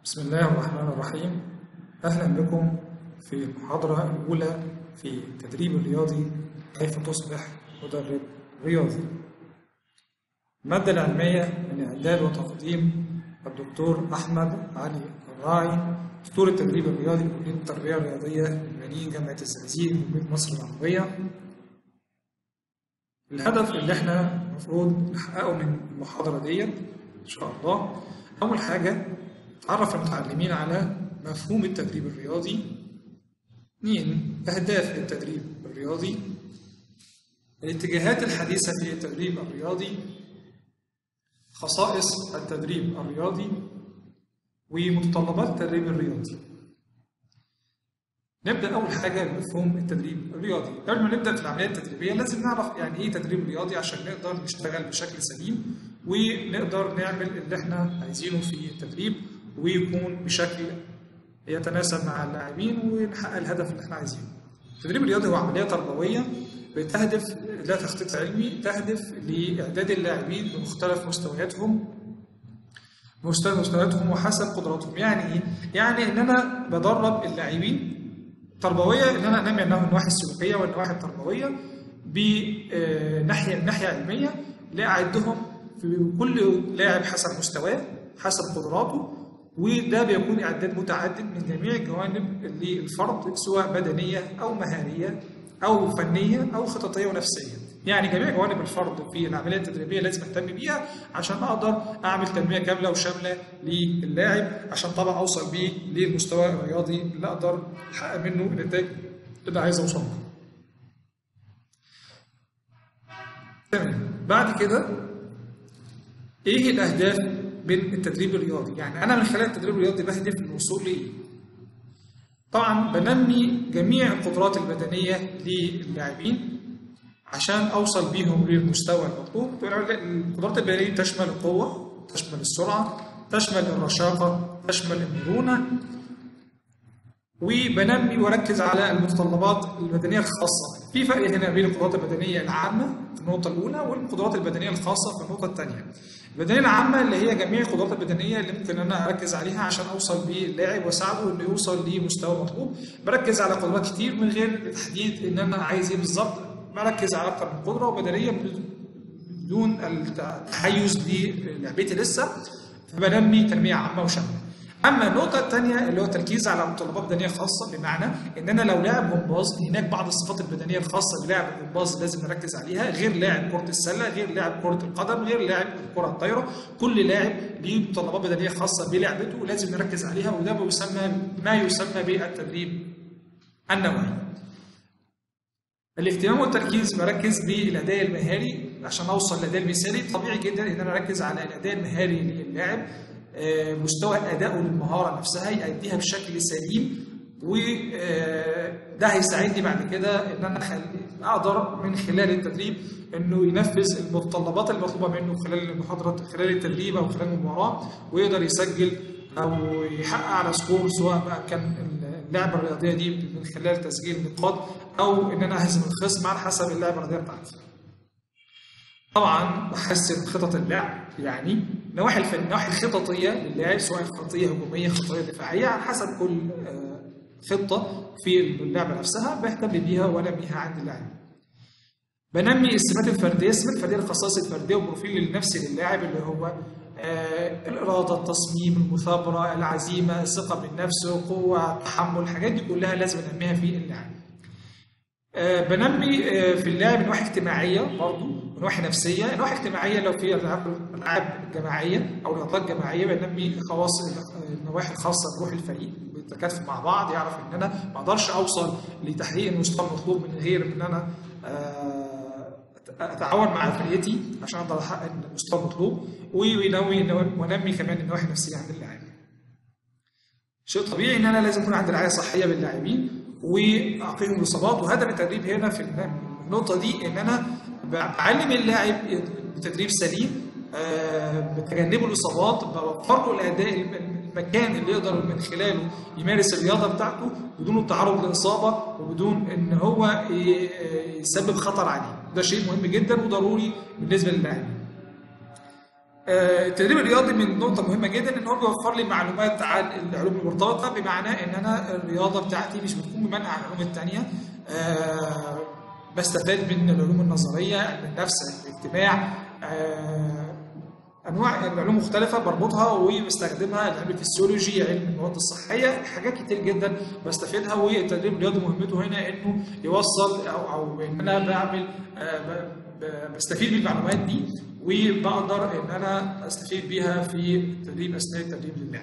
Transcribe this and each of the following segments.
بسم الله الرحمن الرحيم أهلا بكم في المحاضرة الأولى في التدريب الرياضي كيف تصبح مدرب رياضي المادة العلمية من إعداد وتقديم الدكتور أحمد علي الراعي دكتور التدريب الرياضي بكلية التربية الرياضية المنين جامعة الزقازيق جمهورية مصر العربية الهدف اللي احنا المفروض نحققه من المحاضرة ديت إن شاء الله أول حاجة تعرف المتعلمين على مفهوم التدريب الرياضي اثنين أهداف التدريب الرياضي الاتجاهات الحديثة في التدريب الرياضي خصائص التدريب الرياضي ومتطلبات التدريب الرياضي نبدأ أول حاجة بمفهوم التدريب الرياضي قبل ما نبدأ في العملية التدريبية لازم نعرف يعني إيه تدريب رياضي عشان نقدر نشتغل بشكل سليم ونقدر نعمل اللي احنا عايزينه في التدريب ويكون بشكل يتناسب مع اللاعبين ونحقق الهدف اللي احنا عايزينه. التدريب الرياضي هو عملية تربوية بتهدف لا تخطيط علمي تهدف لإعداد اللاعبين بمختلف مستوياتهم مستوى مستوياتهم وحسب قدراتهم يعني ايه؟ يعني ان انا بدرب اللاعبين تربويه ان انا انمي عندهم النواحي السلوكيه والنواحي التربويه بناحيه ناحيه علميه لاعدهم في كل لاعب حسب مستواه حسب قدراته وده بيكون اعداد متعدد من جميع الجوانب للفرد سواء بدنيه او مهاريه او فنيه او خططيه ونفسيه. يعني جميع جوانب الفرد في العمليه التدريبيه لازم اهتم بيها عشان اقدر اعمل تنميه كامله وشامله للاعب عشان طبعا اوصل بيه للمستوى الرياضي اللي اقدر احقق منه النتائج اللي عايز اوصل له. تمام بعد كده ايه الاهداف من التدريب الرياضي؟ يعني انا من خلال التدريب الرياضي بهدف للوصول لايه؟ طبعا بنمي جميع القدرات البدنيه للاعبين عشان اوصل بيهم للمستوى المطلوب القدرات البدنيه تشمل القوه تشمل السرعه تشمل الرشاقه تشمل المرونه وبنمي واركز على المتطلبات البدنيه الخاصه في فرق هنا بين القدرات البدنيه العامه في النقطه الاولى والقدرات البدنيه الخاصه في النقطه الثانيه البدنيه العامه اللي هي جميع القدرات البدنيه اللي ممكن انا اركز عليها عشان اوصل بيه اللاعب واساعده انه يوصل لمستوى مطلوب بركز على قدرات كتير من غير تحديد ان انا عايز ايه بالظبط بركز على اكتر من قدره وبدنيه بدون التحيز للعبتي لسه فبنمي تنميه عامه وشامله اما النقطه الثانيه اللي هو التركيز على متطلبات بدنيه خاصه بمعنى ان انا لو لاعب جمباز هناك بعض الصفات البدنيه الخاصه بلاعب الجمباز لازم نركز عليها غير لاعب كره السله غير لاعب كره القدم غير لاعب الكره الطايره كل لاعب ليه متطلبات بدنيه خاصه بلعبته لازم نركز عليها وده بيسمى ما يسمى بالتدريب النوعي الاهتمام والتركيز بركز بالاداء المهاري عشان اوصل للاداء المثالي طبيعي جدا ان انا اركز على الاداء المهاري للاعب مستوى ادائه للمهاره نفسها يأديها بشكل سليم وده هيساعدني بعد كده ان انا اقدر من خلال التدريب انه ينفذ المتطلبات المطلوبه منه خلال المحاضره خلال التدريب او خلال المباراه ويقدر يسجل او يحقق على سكور سواء بقى كان اللعبه الرياضيه دي من خلال تسجيل نقاط او ان انا اهزم الخصم على حسب اللعبه الرياضيه بتاعتي. طبعا بحسن خطط اللعب يعني النواحي الفن النواحي الخططيه للاعب سواء خططيه هجوميه خططيه دفاعيه على حسب كل خطه في اللعبه نفسها بهتم بيها وانميها عند اللاعب. بنمي السمات الفرديه، السمات الفرديه الخصائص الفرديه والبروفيل النفسي للاعب اللي هو آه الاراده، التصميم، المثابره، العزيمه، الثقه بالنفس، قوه، التحمل، الحاجات دي كلها لازم انميها في اللاعب. آه بنمي آه في اللاعب نواحي اجتماعيه برضه نواحي نفسيه، نواحي اجتماعيه لو في العاب جماعيه او رياضات جماعيه بنمي خواص النواحي الخاصه بروح الفريق بالتكاتف مع بعض يعرف ان انا ما اقدرش اوصل لتحقيق المستوى المطلوب من غير ان انا اتعاون مع فرقتي عشان اقدر احقق المستوى المطلوب وينوي ونمي كمان النواحي النفسيه عند اللاعب. شيء طبيعي ان انا لازم يكون عندي رعايه صحيه باللاعبين واقيهم الاصابات وهدف التدريب هنا في النقطه دي ان انا بعلم اللاعب بتدريب سليم بتجنبه الاصابات بوفر له الاداء المكان اللي يقدر من خلاله يمارس الرياضه بتاعته بدون التعرض لاصابه وبدون ان هو يسبب خطر عليه ده شيء مهم جدا وضروري بالنسبه للاعبين آه، التدريب الرياضي من نقطة مهمة جدا ان هو بيوفر لي معلومات عن العلوم المرتبطة بمعنى ان انا الرياضة بتاعتي مش بتكون بمنع عن العلوم التانية آه، بستفاد من العلوم النظرية علم النفس الاجتماع آه، انواع العلوم مختلفه بربطها وبستخدمها علم الفسيولوجي علم المواد الصحيه حاجات كتير جدا بستفيدها والتدريب الرياضي مهمته هنا انه يوصل او او ان انا بعمل آه، ب- ب- بستفيد من المعلومات دي وبقدر ان انا استفيد بيها في التدريب اثناء التدريب للعب.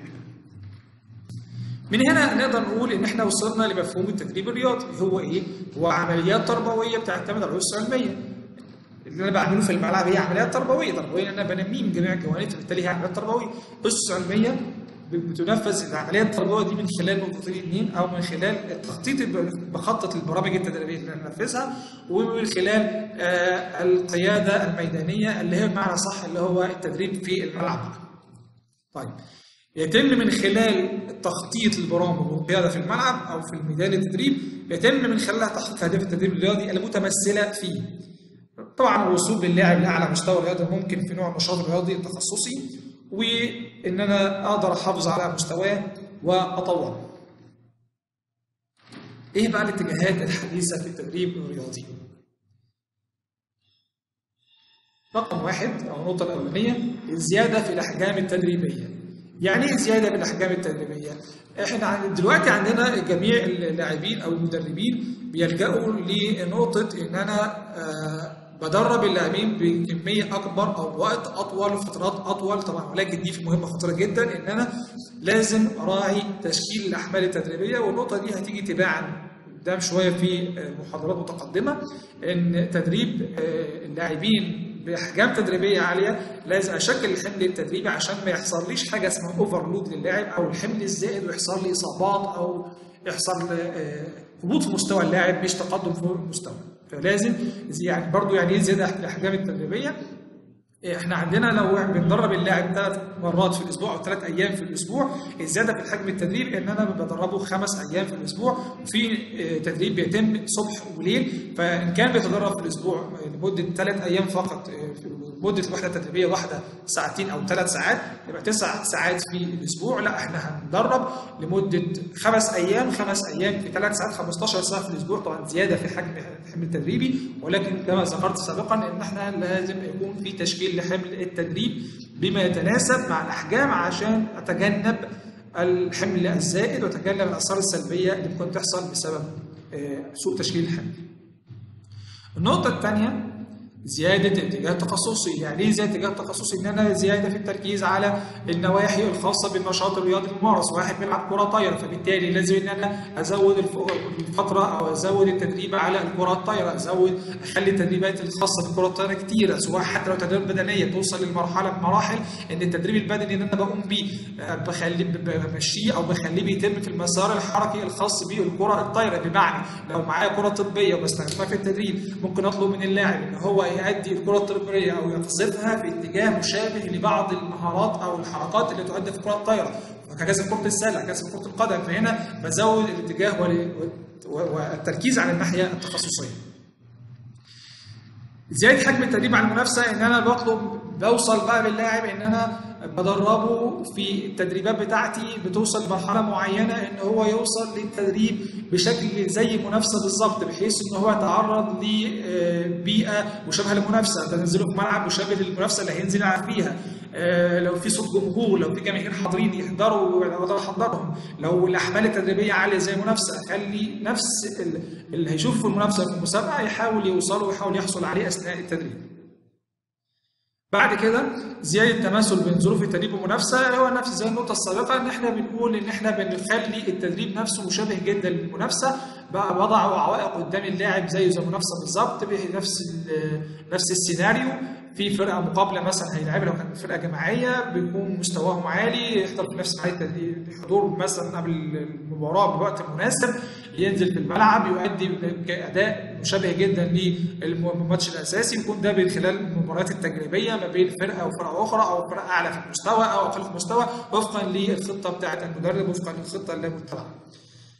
من هنا نقدر نقول ان احنا وصلنا لمفهوم التدريب الرياضي هو ايه؟ هو عمليات تربويه بتعتمد على الاسس العلميه. اللي انا بعمله في الملعب هي عمليات تربويه، تربويه انا بنميه من جميع الجوانب فبالتالي هي عمليات تربويه. اسس علميه بتنفذ العمليات التربويه دي من خلال نقطتين اثنين او من خلال التخطيط الب- بخطط البرامج التدريبيه اللي انا بنفذها ومن خلال آه، القياده الميدانيه اللي هي بمعنى صح اللي هو التدريب في الملعب. طيب يتم من خلال تخطيط البرامج والقياده في الملعب او في الميدان التدريب يتم من خلالها تحقيق اهداف التدريب الرياضي المتمثله في طبعا الوصول للاعب لاعلى مستوى رياضي ممكن في نوع النشاط الرياضي التخصصي وان انا اقدر احافظ على مستواه واطوره. ايه بقى الاتجاهات الحديثه في التدريب الرياضي؟ رقم واحد او النقطه الاولانيه الزياده في الاحجام التدريبيه. يعني ايه زياده في الاحجام التدريبيه؟ احنا عن- دلوقتي عندنا جميع اللاعبين او المدربين بيلجأوا لنقطه ان انا آه، بدرب اللاعبين بكميه اكبر او بوقت اطول وفترات اطول طبعا ولكن دي في مهمه خطيره جدا ان انا لازم اراعي تشكيل الاحمال التدريبيه والنقطه دي هتيجي تباعا قدام شويه في محاضرات متقدمه ان تدريب آه، اللاعبين باحجام تدريبيه عاليه لازم اشكل الحمل التدريبي عشان ما يحصليش حاجه اسمها اوفرلود للاعب او الحمل الزائد ويحصل لي اصابات او يحصل آه، هبوط في مستوى اللاعب مش تقدم في المستوى فلازم زي- يعني برضو يعني ايه زياده في الاحجام التدريبيه احنا عندنا لو بندرب اللاعب ثلاث مرات في الاسبوع او ثلاث ايام في الاسبوع الزياده في الحجم التدريب ان انا بدربه خمس ايام في الاسبوع وفي اه، تدريب بيتم صبح وليل فان كان بيتدرب في الاسبوع لمده ثلاث ايام فقط اه، في مده الوحده التدريبيه واحده ساعتين او ثلاث ساعات يبقى تسع ساعات في الاسبوع لا احنا هندرب لمده خمس ايام خمس ايام في ثلاث ساعات 15 ساعه في الاسبوع طبعا زياده في حجم الحمل التدريبي ولكن كما ذكرت سابقا ان احنا لازم يكون في تشكيل لحمل التدريب بما يتناسب مع الاحجام عشان اتجنب الحمل الزائد واتجنب الاثار السلبيه اللي ممكن تحصل بسبب آه، سوء تشكيل الحمل. النقطة الثانية زيادة الاتجاه التخصصي، يعني ايه زيادة الاتجاه التخصصي؟ ان انا زيادة في التركيز على النواحي الخاصة بالنشاط الرياضي الممارس، واحد بيلعب كرة طايرة فبالتالي لازم ان انا ازود الف- الفترة او ازود التدريب على الكرة الطايرة، ازود اخلي التدريبات الخاصة بالكرة الطايرة كتيرة سواء حتى لو تدريبات بدنية توصل للمرحلة بمراحل ان التدريب البدني اللي انا بقوم بيه آه، بخليه بمشيه او بخليه بيتم في المسار الحركي الخاص بالكرة الطايرة بمعنى لو معايا كرة طبية وبستخدمها في التدريب ممكن اطلب من اللاعب ان هو يؤدي الكرة الطبية او يقذفها في اتجاه مشابه لبعض المهارات او الحركات اللي تؤدى في الكرة الطايرة وكذا كرة السلة كذا كرة القدم فهنا بزود الاتجاه وال- و- والتركيز على الناحية التخصصية زياده حجم التدريب على المنافسه ان انا بطلب بوصل بقى باللاعب ان انا بدربه في التدريبات بتاعتي بتوصل لمرحله معينه ان هو يوصل للتدريب بشكل زي المنافسه بالظبط بحيث ان هو يتعرض لبيئه مشابهه للمنافسه بنزله في ملعب مشابه للمنافسه اللي هينزل يلعب فيها آه، لو في صوت جمهور لو في جماهير حاضرين يحضروا اقدر احضرهم لو الاحمال التدريبيه عاليه زي منافسه اخلي نفس ال- اللي هيشوف في المنافسه في المسابقه يحاول يوصله ويحاول يحصل عليه اثناء التدريب بعد كده زياده تماثل بين ظروف التدريب والمنافسه اللي هو نفس زي النقطه السابقه ان احنا بنقول ان احنا بنخلي التدريب نفسه مشابه جدا للمنافسه بقى وضع عوائق قدام اللاعب زيه زي المنافسه بالظبط بنفس ال- نفس السيناريو في فرقه مقابله مثلا هيلعبها لو كانت فرقه جماعيه بيكون مستواهم عالي يحضر في نفس ميعاد التدريب- الحضور مثلا قبل المباراه بوقت مناسب ينزل في الملعب يؤدي اداء مشابه جدا للماتش الاساسي يكون ده من خلال المباريات التجريبيه ما بين فرقه وفرقه اخرى او فرقه اعلى في المستوى او اقل في المستوى وفقا للخطه بتاعه المدرب وفقا للخطه اللي متبعه.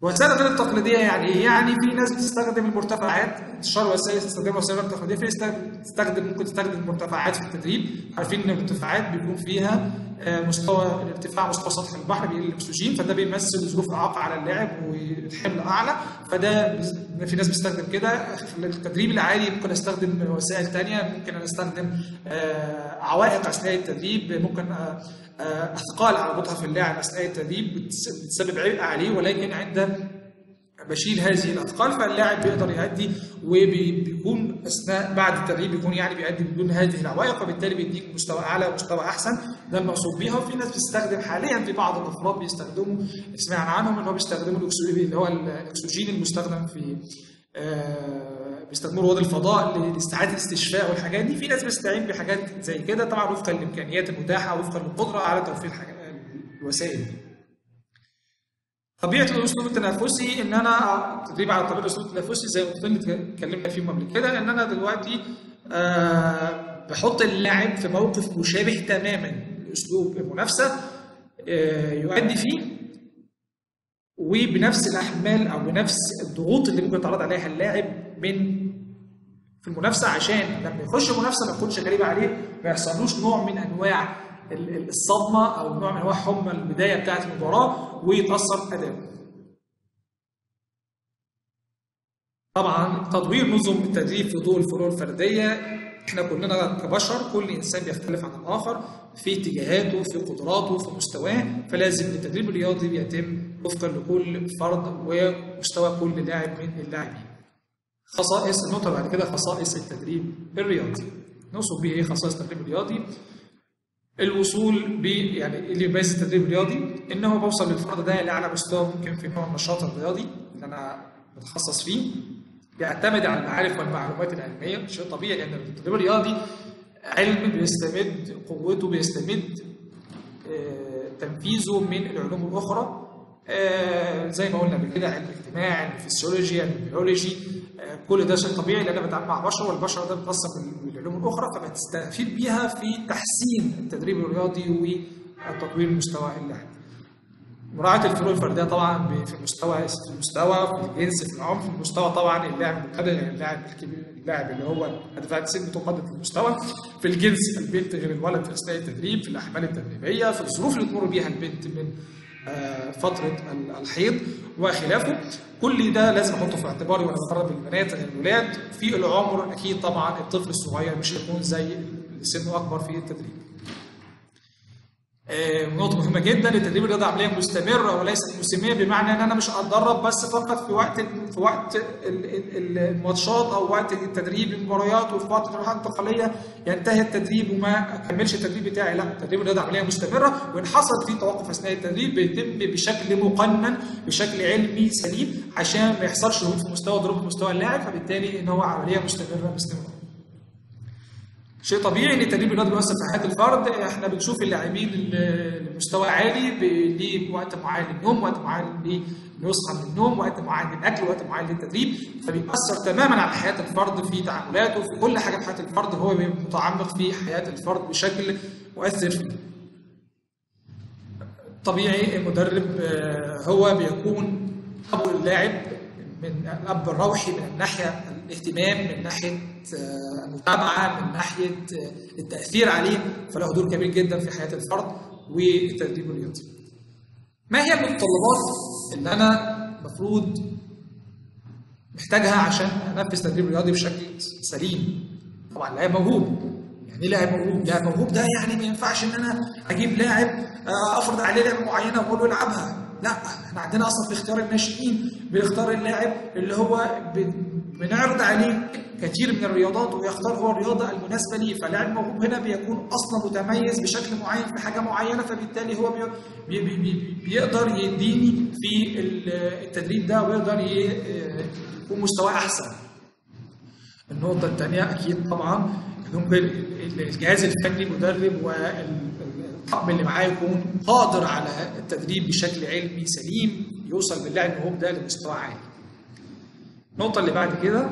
وسائل التدريب التقليديه يعني ايه؟ يعني في ناس بتستخدم المرتفعات انتشار وسائل تستخدم وسائل التقليديه في ناس تستخدم ممكن تستخدم المرتفعات في التدريب عارفين ان المرتفعات بيكون فيها مستوى الارتفاع مستوى سطح البحر بيقل الاكسجين فده بيمثل ظروف اعاقه على اللاعب والحمل اعلى فده في ناس بتستخدم كده في التدريب العادي ممكن استخدم وسائل ثانيه ممكن انا استخدم عوائق اثناء التدريب ممكن اثقال على بطء اللاعب اثناء التدريب بتسبب عبء عليه ولكن عند بشيل هذه الاثقال فاللاعب بيقدر يؤدي وبيكون اثناء بعد التدريب بيكون يعني بيؤدي بدون هذه العوائق وبالتالي بيديك مستوى اعلى ومستوى احسن ده المقصود بيها وفي ناس بتستخدم حاليا في بعض الافراد بيستخدموا سمعنا عنهم ان هو بيستخدموا الاكسجين اللي هو الاكسجين المستخدم في آه بيستخدموا رواد الفضاء لاستعاده الاستشفاء والحاجات دي في ناس بتستعين بحاجات زي كده طبعا وفقا للامكانيات المتاحه وفقا للقدره على توفير الوسائل دي طبيعه الاسلوب التنافسي ان انا تدريب على طبيعه الاسلوب التنافسي زي ما اتكلمنا فيهم قبل كده ان انا دلوقتي أه بحط اللاعب في موقف مشابه تماما لاسلوب المنافسه أه يؤدي فيه وبنفس الاحمال او بنفس الضغوط اللي ممكن يتعرض عليها اللاعب من في المنافسه عشان لما يخش منافسه ما تكونش غريبه عليه ما يحصلوش نوع من انواع الصدمه او نوع من انواع حمى البدايه بتاعه المباراه ويتاثر اداؤه. طبعا تطوير نظم التدريب في ضوء الفروق الفرديه احنا كلنا كبشر كل انسان بيختلف عن الاخر في اتجاهاته في قدراته في مستواه فلازم التدريب الرياضي بيتم وفقا لكل فرد ومستوى كل لاعب من اللاعبين. خصائص النقطه بعد كده خصائص التدريب الرياضي. نقصد بيه ايه خصائص التدريب الرياضي؟ الوصول ب يعني اللي يميز التدريب الرياضي ان هو بوصل للفرد ده لاعلى مستوى ممكن في نوع النشاط الرياضي اللي انا متخصص فيه بيعتمد على المعارف والمعلومات العلميه شيء طبيعي لان التدريب الرياضي علم بيستمد قوته بيستمد آه تنفيذه من العلوم الاخرى آه زي ما قلنا قبل كده علم الاجتماع علم الفسيولوجي علم البيولوجي آه كل ده شيء طبيعي لان انا بتعامل مع بشر والبشر ده بيتاثر بالعلوم الاخرى فبتستفيد بيها في تحسين التدريب الرياضي وتطوير مستوى اللاعب. مراعاة الفروق الفردية طبعا في المستوى في المستوى في الجنس في العمر في المستوى طبعا اللاعب المقدر غير اللاعب الكبير اللاعب اللي هو دفعة سن متقدم في المستوى في الجنس البنت غير الولد في اثناء التدريب في الاحمال التدريبية في الظروف اللي تمر بيها البنت من فترة الحيض وخلافه كل ده لازم احطه في اعتباري وانا بقرب البنات غير الولاد في العمر اكيد طبعا الطفل الصغير مش هيكون زي اللي سنه اكبر في التدريب. نقطة مهمة جدا التدريب الرياضي عملية مستمرة وليست موسمية بمعنى ان انا مش هتدرب بس فقط في وقت في وقت الماتشات او وقت التدريب المباريات وفي وقت الراحة الانتقالية ينتهي التدريب وما اكملش التدريب بتاعي لا التدريب الرياضي عملية مستمرة وان حصل فيه توقف اثناء التدريب بيتم بشكل مقنن بشكل علمي سليم عشان ما يحصلش هبوط في مستوى ضرب في مستوى اللاعب فبالتالي ان هو عملية مستمرة باستمرار. شيء طبيعي ان التدريب الرياضي بيؤثر في حياه الفرد احنا بنشوف اللاعبين المستوى عالي ليه وقت معين للنوم وقت معين يصحى من النوم وقت معين للاكل وقت معين للتدريب فبيأثر تماما على حياه الفرد في تعاملاته في كل حاجه في حياه الفرد هو متعمق في حياه الفرد بشكل مؤثر فيه. طبيعي المدرب هو بيكون ابو اللاعب من الاب الروحي من الناحيه الاهتمام من ناحيه المتابعه من ناحيه التاثير عليه فله دور كبير جدا في حياه الفرد والتدريب الرياضي. ما هي المتطلبات اللي انا المفروض محتاجها عشان انفذ تدريب رياضي بشكل سليم؟ طبعا لاعب موهوب يعني ايه لاعب موهوب؟ لاعب موهوب ده يعني ما ينفعش ان انا اجيب لاعب افرض عليه لعبه معينه واقول له العبها لا احنا عندنا اصلا في اختيار الناشئين بنختار اللاعب اللي هو بنعرض عليه كثير من الرياضات ويختار هو الرياضه المناسبه ليه فاللاعب الموهوب هنا بيكون اصلا متميز بشكل معين في حاجه معينه فبالتالي هو بي بي بي بيقدر يديني في التدريب ده ويقدر يكون مستواه احسن. النقطه الثانيه اكيد طبعا الجهاز الفني المدرب والطاقم اللي معاه يكون قادر على التدريب بشكل علمي سليم يوصل باللاعب الموهوب ده لمستوى عالي. النقطة اللي بعد كده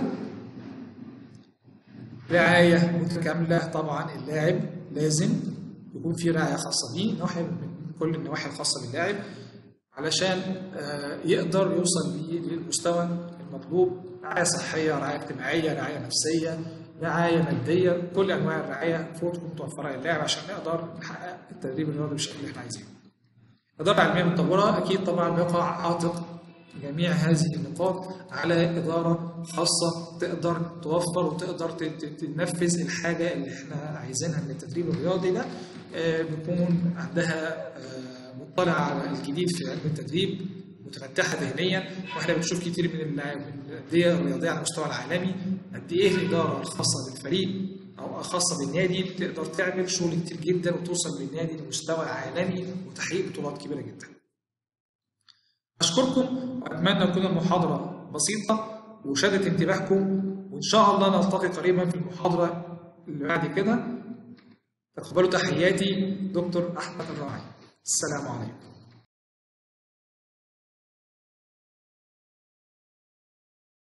رعاية متكاملة طبعا اللاعب لازم يكون في رعاية خاصة بيه ناحية من كل النواحي الخاصة باللاعب علشان آه، يقدر يوصل بيه للمستوى المطلوب رعاية صحية رعاية اجتماعية رعاية نفسية رعاية مادية كل أنواع الرعاية فوق تكون متوفرة للاعب عشان نقدر نحقق التدريب الرياضي بالشكل اللي احنا عايزينه. الإدارة العلمية المطورة أكيد طبعا بيقع عاتق جميع هذه النقاط على إدارة خاصة تقدر توفر وتقدر ت- ت- تنفذ الحاجة اللي احنا عايزينها من التدريب الرياضي ده آه، بيكون عندها آه، مطلعة على الجديد في علم التدريب متفتحة ذهنيا واحنا بنشوف كتير من اللاعب- من الأندية الرياضية على المستوى العالمي قد إيه الإدارة الخاصة بالفريق أو خاصة بالنادي بتقدر تعمل شغل كتير جدا وتوصل بالنادي لمستوى عالمي وتحقيق بطولات كبيرة جدا. أشكركم وأتمنى تكون المحاضرة بسيطة وشادت انتباهكم وإن شاء الله نلتقي قريبا في المحاضرة اللي بعد كده تقبلوا تحياتي دكتور أحمد الراعي السلام عليكم